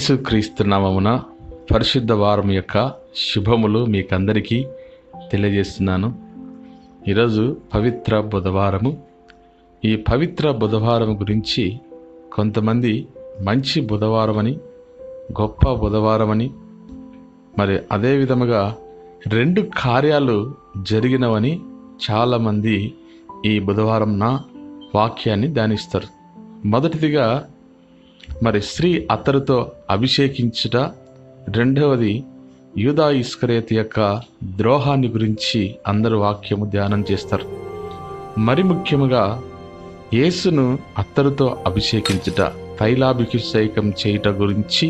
యేసుక్రీస్తు నామమున పరిశుద్ధ వారం యొక్క శుభములు మీకందరికీ తెలియజేస్తున్నాను ఈరోజు పవిత్ర బుధవారము ఈ పవిత్ర బుధవారం గురించి కొంతమంది మంచి బుధవారం అని గొప్ప బుధవారం అని మరి అదే విధముగా రెండు కార్యాలు జరిగినవని చాలామంది ఈ బుధవారం నా వాక్యాన్ని ధ్యానిస్తారు మొదటిదిగా మరి స్త్రీ అత్తరుతో అభిషేకించుట రెండవది యూదా ఇస్కరేత్ యొక్క ద్రోహాన్ని గురించి అందరూ వాక్యము ధ్యానం చేస్తారు మరి ముఖ్యముగా యేసును అత్తరుతో అభిషేకించుట తైలాభిషేకం చేయుట గురించి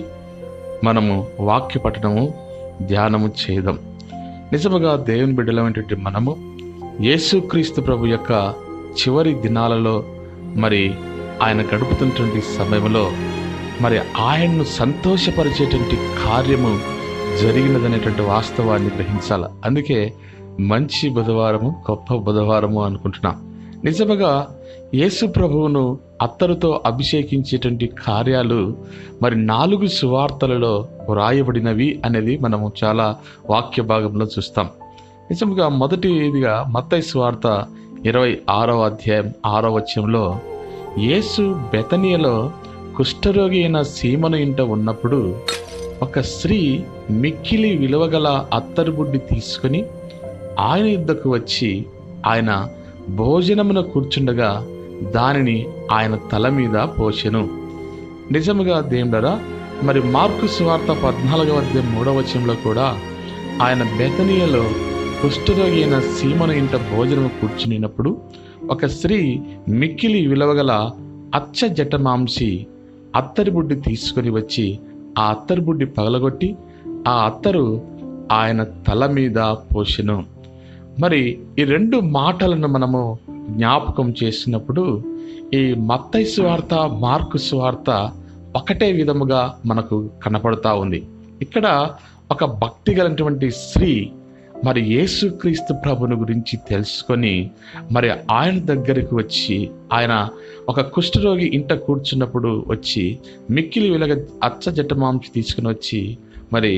మనము వాక్య పఠనము ధ్యానము చేయదాం నిజముగా దేవుని బిడ్డలమైనటువంటి మనము యేసుక్రీస్తు ప్రభు యొక్క చివరి దినాలలో మరి ఆయన గడుపుతున్నటువంటి సమయంలో మరి ఆయన్ను సంతోషపరిచేటువంటి కార్యము జరిగినదనేటువంటి వాస్తవాన్ని గ్రహించాలి అందుకే మంచి బుధవారము గొప్ప బుధవారము అనుకుంటున్నాం నిజముగా యేసు ప్రభువును అత్తరుతో అభిషేకించేటువంటి కార్యాలు మరి నాలుగు సువార్తలలో వ్రాయబడినవి అనేది మనము చాలా వాక్య భాగంలో చూస్తాం నిజంగా మొదటిదిగా మత్తయి సువార్త ఇరవై ఆరవ అధ్యాయం ఆరవ వచనంలో యేసు బెతనియలో కుష్ఠరోగి అయిన సీమను ఇంట ఉన్నప్పుడు ఒక స్త్రీ మిక్కిలి విలువగల అత్తరు బుడ్డి తీసుకుని ఆయన యుద్ధకు వచ్చి ఆయన భోజనమున కూర్చుండగా దానిని ఆయన తల మీద పోసెను నిజముగా దేవుడరా మరి మార్కు సువార్త పద్నాలుగవ అధ్యాయం మూడవ వచనంలో కూడా ఆయన బెతనియలో కుష్ఠరోగి అయిన సీమను ఇంట భోజనం కూర్చునినప్పుడు ఒక స్త్రీ మిక్కిలి విలువగల అచ్చ జటమాంసి అత్తరి బుడ్డి తీసుకొని వచ్చి ఆ అత్తరి బుడ్డి పగలగొట్టి ఆ అత్తరు ఆయన తల మీద పోసెను మరి ఈ రెండు మాటలను మనము జ్ఞాపకం చేసినప్పుడు ఈ మత్తయి సువార్త మార్కు సువార్త ఒకటే విధముగా మనకు కనపడతా ఉంది ఇక్కడ ఒక భక్తి గలటువంటి స్త్రీ మరి యేసుక్రీస్తు ప్రభుని గురించి తెలుసుకొని మరి ఆయన దగ్గరికి వచ్చి ఆయన ఒక కుష్ఠరోగి ఇంట కూర్చున్నప్పుడు వచ్చి మిక్కిలి వెలగ అచ్చ జట్టమాంసి తీసుకుని వచ్చి మరి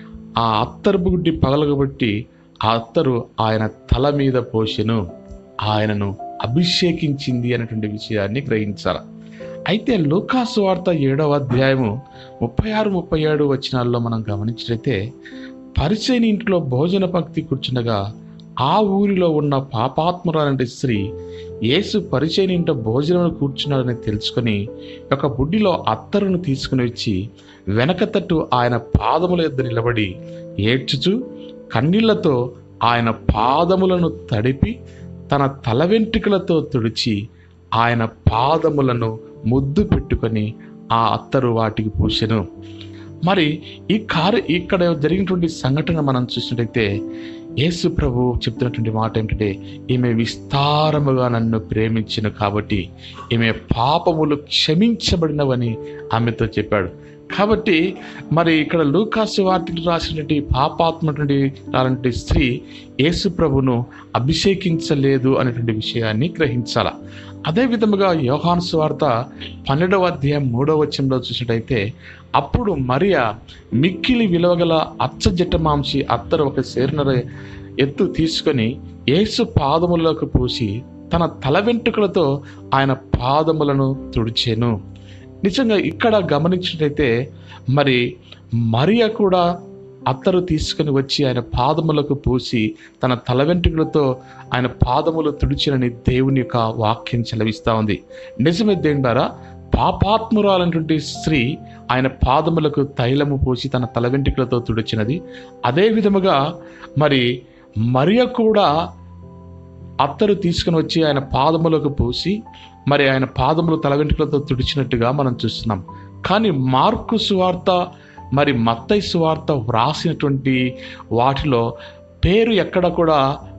ఆ అత్తరు బుడ్డి పగలగబట్టి ఆ అత్తరు ఆయన తల మీద పోసెను ఆయనను అభిషేకించింది అనేటువంటి విషయాన్ని గ్రహించాలి అయితే లూకాసు వార్త ఏడవ అధ్యాయము ముప్పై ఆరు ముప్పై ఏడు వచనాల్లో మనం గమనించినట్లయితే పరిచయని ఇంట్లో భోజన పంక్తి కూర్చుండగా ఆ ఊరిలో ఉన్న పాపాత్మురాలంటే స్త్రీ యేసు పరిచయని ఇంట భోజనం కూర్చున్నాడని తెలుసుకొని ఒక బుడ్డిలో అత్తరును తీసుకుని వచ్చి వెనక తట్టు ఆయన పాదముల యొద్ద నిలబడి ఏడ్చుచు కన్నీళ్లతో ఆయన పాదములను తడిపి తన తల వెంట్రుకలతో తుడిచి ఆయన పాదములను ముద్దు పెట్టుకొని ఆ అత్తరు వాటికి పూసెను మరి ఈ కారు ఇక్కడ జరిగినటువంటి సంఘటన మనం చూసినట్టయితే యేసు ప్రభు చెప్తున్నటువంటి మాట ఏంటంటే ఈమె విస్తారముగా నన్ను ప్రేమించిన కాబట్టి ఈమె పాపములు క్షమించబడినవని ఆమెతో చెప్పాడు కాబట్టి మరి ఇక్కడ లూకాసు వార్తలు రాసినటువంటి పాపాత్మటువంటి అలాంటి స్త్రీ యేసు ప్రభును అభిషేకించలేదు అనేటువంటి విషయాన్ని గ్రహించాల అదే విధముగా యోహాను సువార్త పన్నెండవ అధ్యాయం మూడవ వచనంలో చూసినట్టయితే అప్పుడు మరియా మిక్కిలి విలువగల అచ్చ జట్టమాంసి అత్తరు ఒక సేరునర ఎత్తు తీసుకొని యేసు పాదములకు పూసి తన తల వెంట్రుకలతో ఆయన పాదములను తుడిచెను నిజంగా ఇక్కడ గమనించినట్టయితే మరి మరియ కూడా అత్తరు తీసుకుని వచ్చి ఆయన పాదములకు పూసి తన తల వెంట్రుకలతో ఆయన పాదములు తుడిచినని దేవుని యొక్క వాక్యం చెలవిస్తూ ఉంది నిజమే దేవుడారా పాపాత్మురాలైనటువంటి స్త్రీ ఆయన పాదములకు తైలము పోసి తన తల వెంట్రుకలతో తుడిచినది అదే విధముగా మరి మరియ కూడా అత్తరు తీసుకుని వచ్చి ఆయన పాదములకు పూసి మరి ఆయన పాదములు తల వెంట్రుకలతో తుడిచినట్టుగా మనం చూస్తున్నాం కానీ మార్కు సువార్త మరి మత్తయి సువార్త వ్రాసినటువంటి వాటిలో పేరు ఎక్కడ కూడా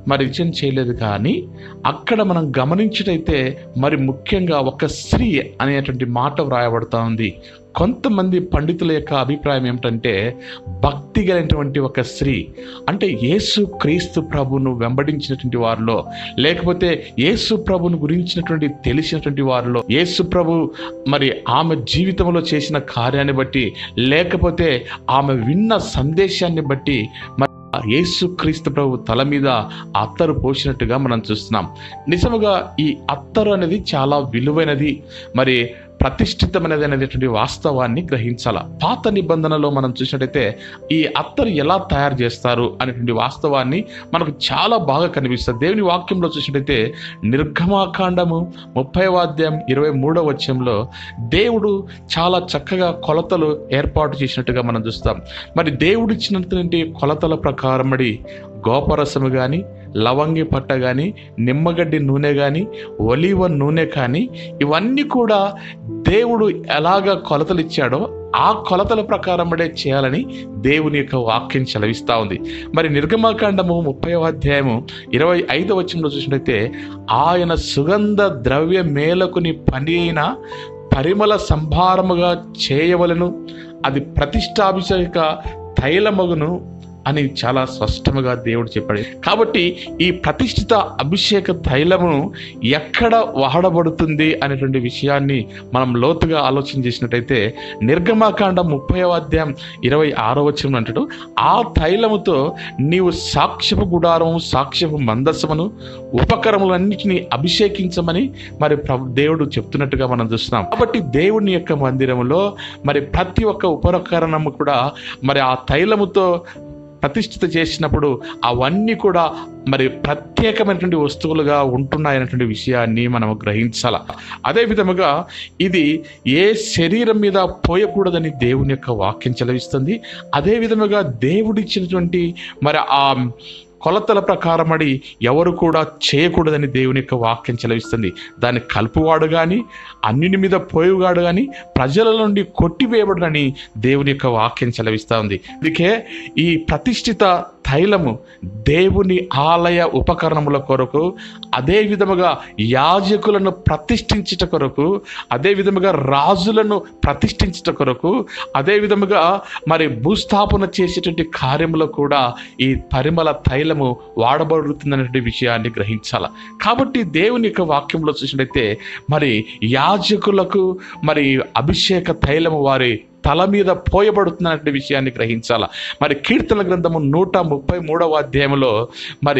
మరి రిజెక్ట్ చేయలేదు కానీ అక్కడ మనం గమనించినైతే మరి ముఖ్యంగా ఒక స్త్రీ అనేటువంటి మాట వ్రాయబడతా ఉంది కొంతమంది పండితుల యొక్క అభిప్రాయం ఏమిటంటే భక్తి కలిగినటువంటి ఒక స్త్రీ అంటే యేసు క్రీస్తు ప్రభును వెంబడించినటువంటి వారిలో లేకపోతే యేసు ప్రభును గురించినటువంటి తెలిసినటువంటి వారిలో యేసు ప్రభు మరి ఆమె జీవితంలో చేసిన కార్యాన్ని బట్టి లేకపోతే ఆమె విన్న సందేశాన్ని బట్టి మరి యేసు క్రీస్తు ప్రభు తల మీద అత్తరు పోసినట్టుగా మనం చూస్తున్నాం నిజముగా ఈ అత్తరు అనేది చాలా విలువైనది మరి ప్రతిష్ఠితమైనది అనేటువంటి వాస్తవాన్ని గ్రహించాల పాత నిబంధనలో మనం చూసినట్టయితే ఈ అత్తరు ఎలా తయారు చేస్తారు అనేటువంటి వాస్తవాన్ని మనకు చాలా బాగా కనిపిస్తుంది దేవుని వాక్యంలో చూసినట్టయితే నిర్గమాకాండము ముప్పై అధ్యాయం ఇరవై మూడవ వచ్చంలో దేవుడు చాలా చక్కగా కొలతలు ఏర్పాటు చేసినట్టుగా మనం చూస్తాం మరి దేవుడు ఇచ్చినటువంటి కొలతల ప్రకారమడి గోపరసము కానీ లవంగి పట్ట కానీ నిమ్మగడ్డి నూనె కానీ ఒలివ నూనె కానీ ఇవన్నీ కూడా దేవుడు ఎలాగ కొలతలు ఇచ్చాడో ఆ కొలతల ప్రకారమడే చేయాలని దేవుని యొక్క వాక్యం చలవిస్తూ ఉంది మరి నిర్గమాకాండము ముప్పై అధ్యాయము ఇరవై ఐదవ వచనంలో చూసినట్టయితే ఆయన సుగంధ ద్రవ్య మేలకుని పని అయిన పరిమళ సంభారముగా చేయవలను అది ప్రతిష్టాభిషేక తైలమగును అని చాలా స్పష్టంగా దేవుడు చెప్పాడు కాబట్టి ఈ ప్రతిష్ఠిత అభిషేక తైలమును ఎక్కడ వాడబడుతుంది అనేటువంటి విషయాన్ని మనం లోతుగా ఆలోచన చేసినట్టయితే నిర్గమాకాండం ముప్పై అధ్యాయం ఇరవై ఆరో వచ్చిన అంటాడు ఆ తైలముతో నీవు సాక్ష్యపు గుడారం సాక్ష్యపు మందస్సమును ఉపకరములన్నిటినీ అభిషేకించమని మరి ప్రభు దేవుడు చెప్తున్నట్టుగా మనం చూస్తున్నాం కాబట్టి దేవుని యొక్క మందిరములో మరి ప్రతి ఒక్క ఉపకరణము కూడా మరి ఆ తైలముతో ప్రతిష్ఠిత చేసినప్పుడు అవన్నీ కూడా మరి ప్రత్యేకమైనటువంటి వస్తువులుగా ఉంటున్నాయనేటువంటి విషయాన్ని మనం గ్రహించాల అదే విధముగా ఇది ఏ శరీరం మీద పోయకూడదని దేవుని యొక్క వాక్యం చెలవిస్తుంది అదే విధముగా దేవుడిచ్చినటువంటి మరి ఆ కొలతల ప్రకారమడి ఎవరు కూడా చేయకూడదని దేవుని యొక్క వాక్యం చెలవిస్తుంది దాన్ని కలుపువాడు కానీ అన్నిటి మీద పోయేవాడు కానీ ప్రజల నుండి కొట్టివేయబడని దేవుని యొక్క వాక్యం చెలవిస్తూ ఉంది అందుకే ఈ ప్రతిష్ఠిత తైలము దేవుని ఆలయ ఉపకరణముల కొరకు అదే విధముగా యాజకులను ప్రతిష్ఠించుట కొరకు అదే విధముగా రాజులను ప్రతిష్ఠించుట కొరకు అదే విధముగా మరి భూస్థాపన చేసేటువంటి కార్యములో కూడా ఈ పరిమళ తైలము వాడబడుతుందనే విషయాన్ని గ్రహించాల కాబట్టి దేవుని యొక్క వాక్యంలో చూసినట్టయితే మరి యాజకులకు మరి అభిషేక తైలము వారి తల మీద పోయబడుతున్నటువంటి విషయాన్ని గ్రహించాల మరి కీర్తన గ్రంథము నూట ముప్పై మూడవ అధ్యాయంలో మరి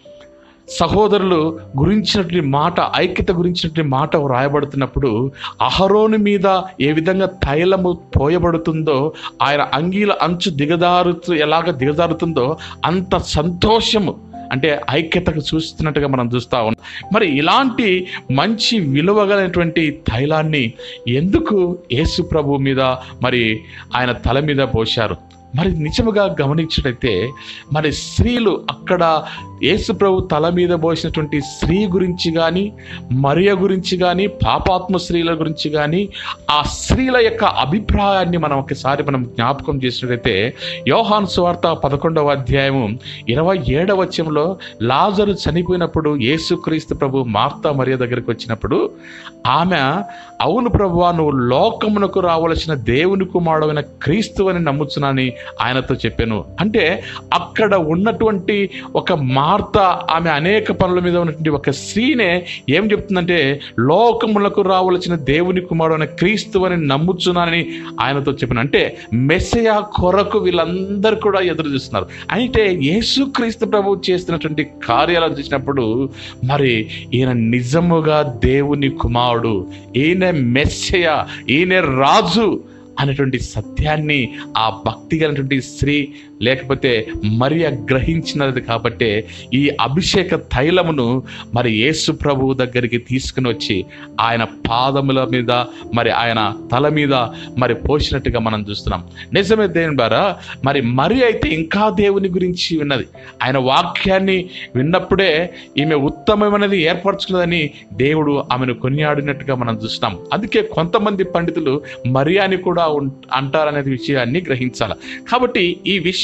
సహోదరులు గురించినటువంటి మాట ఐక్యత గురించినటువంటి మాట వ్రాయబడుతున్నప్పుడు అహరోను మీద ఏ విధంగా తైలము పోయబడుతుందో ఆయన అంగీల అంచు దిగదారుతూ ఎలాగ దిగజారుతుందో అంత సంతోషము అంటే ఐక్యతకు చూస్తున్నట్టుగా మనం చూస్తా ఉన్నాం మరి ఇలాంటి మంచి విలువగలైనటువంటి తైలాన్ని ఎందుకు యేసు ప్రభు మీద మరి ఆయన తల మీద పోశారు మరి నిజముగా గమనించినట్టయితే మరి స్త్రీలు అక్కడ యేసు ప్రభు తల మీద పోసినటువంటి స్త్రీ గురించి కానీ మరియ గురించి కానీ పాపాత్మ స్త్రీల గురించి కానీ ఆ స్త్రీల యొక్క అభిప్రాయాన్ని మనం ఒకసారి మనం జ్ఞాపకం చేసినట్టయితే యోహాన్ సువార్త పదకొండవ అధ్యాయము ఇరవై ఏడవ వచ్చంలో లాజరు చనిపోయినప్పుడు యేసుక్రీస్తు ప్రభు మార్తా మరియ దగ్గరికి వచ్చినప్పుడు ఆమె అవును ప్రభువా నువ్వు లోకమునకు రావలసిన దేవుని కుమారుడైన క్రీస్తు అని నమ్ముచున్నాని ఆయనతో చెప్పాను అంటే అక్కడ ఉన్నటువంటి ఒక మార్త ఆమె అనేక పనుల మీద ఉన్నటువంటి ఒక స్త్రీనే ఏం చెప్తుందంటే లోకములకు రావలసిన దేవుని కుమారుడైన క్రీస్తు అని నమ్ముచున్నానని ఆయనతో చెప్పాను అంటే మెస్సయ కొరకు వీళ్ళందరూ కూడా ఎదురు చూస్తున్నారు అయితే యేసు క్రీస్తు ప్రభు చేస్తున్నటువంటి కార్యాలను చూసినప్పుడు మరి ఈయన నిజముగా దేవుని కుమారుడు ఈయన మెస్సయ ఈయన రాజు అనేటువంటి సత్యాన్ని ఆ భక్తి కలిగినటువంటి స్త్రీ లేకపోతే మరియ గ్రహించినది కాబట్టే ఈ అభిషేక తైలమును మరి యేసు ప్రభువు దగ్గరికి తీసుకుని వచ్చి ఆయన పాదముల మీద మరి ఆయన తల మీద మరి పోసినట్టుగా మనం చూస్తున్నాం నిజమే దేవుని ద్వారా మరి మరి అయితే ఇంకా దేవుని గురించి విన్నది ఆయన వాక్యాన్ని విన్నప్పుడే ఈమె ఉత్తమమైనది ఏర్పరచుకున్నదని దేవుడు ఆమెను కొనియాడినట్టుగా మనం చూస్తున్నాం అందుకే కొంతమంది పండితులు మరి అని కూడా ఉం- అంటారనే విషయాన్ని గ్రహించాలి కాబట్టి ఈ విషయం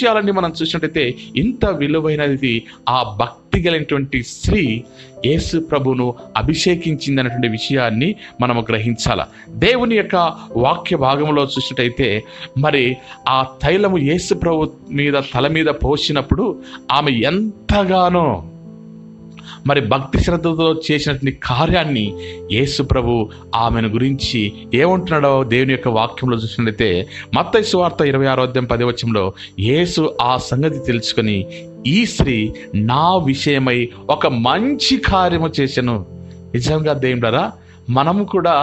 విషయాలన్నీ మనం చూసినట్టయితే ఇంత విలువైనది ఆ భక్తి కలిగినటువంటి స్త్రీ యేసు ప్రభును అభిషేకించింది అనేటువంటి విషయాన్ని మనము గ్రహించాల దేవుని యొక్క వాక్య భాగంలో చూసినట్టయితే మరి ఆ తైలము యేసు ప్రభు మీద తల మీద పోసినప్పుడు ఆమె ఎంతగానో మరి భక్తి శ్రద్ధతో చేసినటువంటి కార్యాన్ని యేసు ప్రభు ఆమెను గురించి ఏమంటున్నాడో దేవుని యొక్క వాక్యంలో చూసినట్లయితే మత్తయి సువార్త ఇరవై ఆరో అధ్యాయం పదివచంలో యేసు ఆ సంగతి తెలుసుకొని ఈ స్త్రీ నా విషయమై ఒక మంచి కార్యము చేశాను నిజంగా దేవుడారా మనము కూడా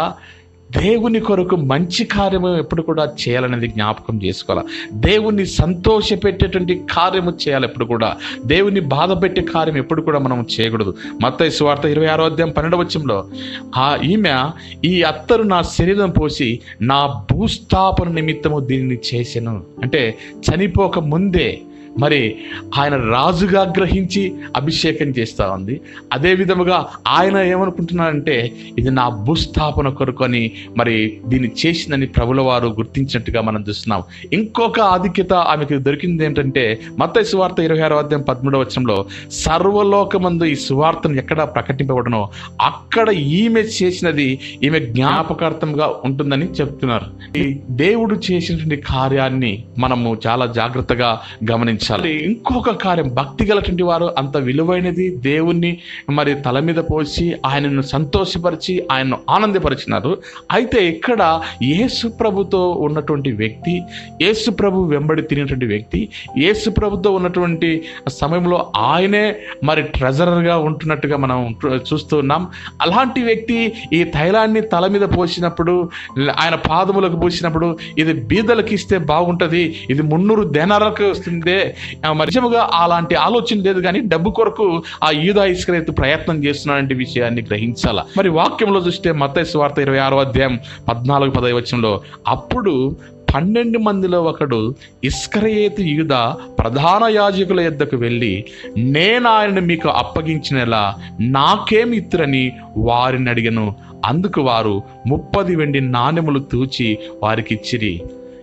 దేవుని కొరకు మంచి కార్యము ఎప్పుడు కూడా చేయాలనేది జ్ఞాపకం చేసుకోవాలి దేవుని సంతోషపెట్టేటువంటి కార్యము చేయాలి ఎప్పుడు కూడా దేవుని బాధ పెట్టే కార్యం ఎప్పుడు కూడా మనం చేయకూడదు మత్తయి సువార్త ఇరవై ఆరో అధ్యాయం పన్నెండవ వచ్చంలో ఆ ఈమె ఈ అత్తరు నా శరీరం పోసి నా భూస్థాపన నిమిత్తము దీనిని చేసెను అంటే చనిపోక ముందే మరి ఆయన రాజుగా గ్రహించి అభిషేకం చేస్తా ఉంది అదే విధముగా ఆయన ఏమనుకుంటున్నారంటే ఇది నా భూస్థాపన కొరకు అని మరి దీన్ని చేసిందని ప్రభుల వారు గుర్తించినట్టుగా మనం చూస్తున్నాం ఇంకొక ఆధిక్యత ఆమెకు దొరికింది ఏంటంటే మత సువార్త ఇరవై ఆరో అధ్యాయం పదమూడవ వచనంలో సర్వలోకమందు ఈ సువార్తను ఎక్కడ ప్రకటింపబడనో అక్కడ ఈమె చేసినది ఈమె జ్ఞాపకార్థంగా ఉంటుందని చెప్తున్నారు ఈ దేవుడు చేసినటువంటి కార్యాన్ని మనము చాలా జాగ్రత్తగా గమనించాలి ఇంకొక కార్యం భక్తి గలటువంటి వారు అంత విలువైనది దేవుణ్ణి మరి తల మీద పోసి ఆయనను సంతోషపరిచి ఆయనను ఆనందపరిచినారు అయితే ఇక్కడ యేసు ప్రభుతో ఉన్నటువంటి వ్యక్తి యేసు ప్రభు వెంబడి తినేటువంటి వ్యక్తి యేసు ప్రభుతో ఉన్నటువంటి సమయంలో ఆయనే మరి ట్రెజరర్గా ఉంటున్నట్టుగా మనం చూస్తూ ఉన్నాం అలాంటి వ్యక్తి ఈ తైలాన్ని తల మీద పోసినప్పుడు ఆయన పాదములకు పోసినప్పుడు ఇది బీదలకు ఇస్తే బాగుంటది ఇది మున్నూరు దేనాలకు వస్తుంది మరి నిజముగా అలాంటి ఆలోచన లేదు కానీ డబ్బు కొరకు ఆ యూదా ఇస్కరేతు ప్రయత్నం చేస్తున్నటువంటి విషయాన్ని గ్రహించాల మరి వాక్యంలో చూస్తే మత స్వార్థ ఇరవై ఆరో అధ్యాయం పద్నాలుగు పదవి వచ్చంలో అప్పుడు పన్నెండు మందిలో ఒకడు ఇస్కరయేతు యూద ప్రధాన యాజకుల యొద్దకు వెళ్ళి నేను ఆయనను మీకు అప్పగించినలా నాకేమి ఇత్తురని వారిని అడిగను అందుకు వారు ముప్పది వెండి నాణెములు తూచి వారికి ఇచ్చిరి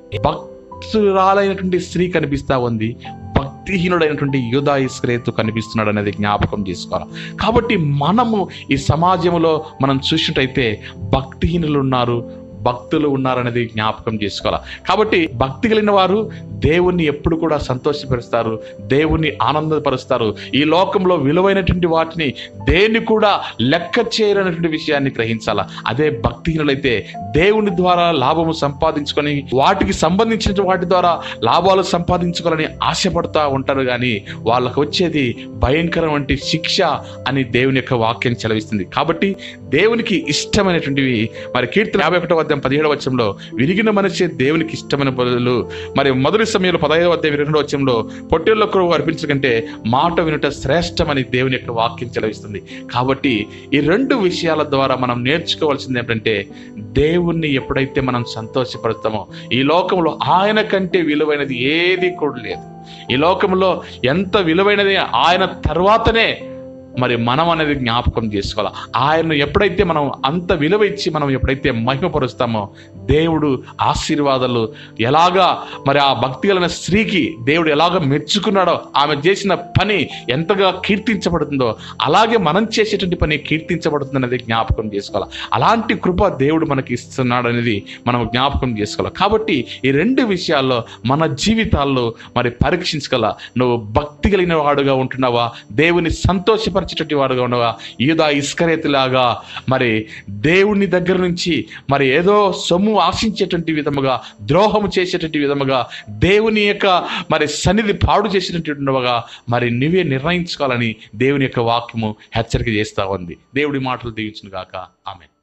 భక్తురాలైనటువంటి స్త్రీ కనిపిస్తా ఉంది భక్తిహీనుడైనటువంటి యూదా ఇస్క్రేతు కనిపిస్తున్నాడు అనేది జ్ఞాపకం చేసుకోవాలి కాబట్టి మనము ఈ సమాజంలో మనం చూసినట్టయితే భక్తిహీనులు ఉన్నారు భక్తులు ఉన్నారనేది జ్ఞాపకం చేసుకోవాలి కాబట్టి భక్తి కలిగిన వారు దేవుణ్ణి ఎప్పుడు కూడా సంతోషపరుస్తారు దేవుణ్ణి ఆనందపరుస్తారు ఈ లోకంలో విలువైనటువంటి వాటిని దేన్ని కూడా లెక్క చేయరనేటువంటి విషయాన్ని గ్రహించాల అదే భక్తిహీనులైతే దేవుని ద్వారా లాభము సంపాదించుకొని వాటికి సంబంధించిన వాటి ద్వారా లాభాలు సంపాదించుకోవాలని ఆశపడుతూ ఉంటారు కానీ వాళ్ళకు వచ్చేది భయంకరం వంటి శిక్ష అని దేవుని యొక్క వాక్యం చెలవిస్తుంది కాబట్టి దేవునికి ఇష్టమైనటువంటివి మరి కీర్తన యాభై ఒకటో అధ్యాయం పదిహేడవ వచ్చంలో విరిగిన మనిషి దేవునికి ఇష్టమైన బదులు మరి మొదటి సమయంలో పదహైదవ అధ్యాయం ఇరవై రెండవ వచ్చంలో పొట్టేళ్ళ కొరకు అర్పించకంటే మాట వినుట శ్రేష్టమని దేవుని యొక్క వాక్యం చెలవిస్తుంది కాబట్టి ఈ రెండు విషయాల ద్వారా మనం నేర్చుకోవాల్సింది ఏంటంటే దేవుణ్ణి ఎప్పుడైతే మనం సంతోషపడతామో ఈ లోకంలో ఆయన కంటే విలువైనది ఏది కూడా లేదు ఈ లోకంలో ఎంత విలువైనది ఆయన తర్వాతనే మరి మనం అనేది జ్ఞాపకం చేసుకోవాలి ఆయన్ను ఎప్పుడైతే మనం అంత విలువ ఇచ్చి మనం ఎప్పుడైతే మహిమపరుస్తామో దేవుడు ఆశీర్వాదాలు ఎలాగా మరి ఆ భక్తి కలిగిన స్త్రీకి దేవుడు ఎలాగ మెచ్చుకున్నాడో ఆమె చేసిన పని ఎంతగా కీర్తించబడుతుందో అలాగే మనం చేసేటువంటి పని కీర్తించబడుతుంది అనేది జ్ఞాపకం చేసుకోవాలి అలాంటి కృప దేవుడు మనకి ఇస్తున్నాడు అనేది మనం జ్ఞాపకం చేసుకోవాలి కాబట్టి ఈ రెండు విషయాల్లో మన జీవితాల్లో మరి పరీక్షించగల నువ్వు భక్తి కలిగిన వాడుగా ఉంటున్నావా దేవుని సంతోషపరిచేటటువంటి వాడుగా ఉన్నావా ఈదా ఇస్కరేతులాగా మరి దేవుని దగ్గర నుంచి మరి ఏదో సొమ్ము ఆశించేటువంటి విధముగా ద్రోహము చేసేటువంటి విధముగా దేవుని యొక్క మరి సన్నిధి పాడు చేసేటటువంటిగా మరి నువ్వే నిర్ణయించుకోవాలని దేవుని యొక్క వాక్యము హెచ్చరిక చేస్తా ఉంది దేవుడి మాటలు దీవించును గాక ఆమె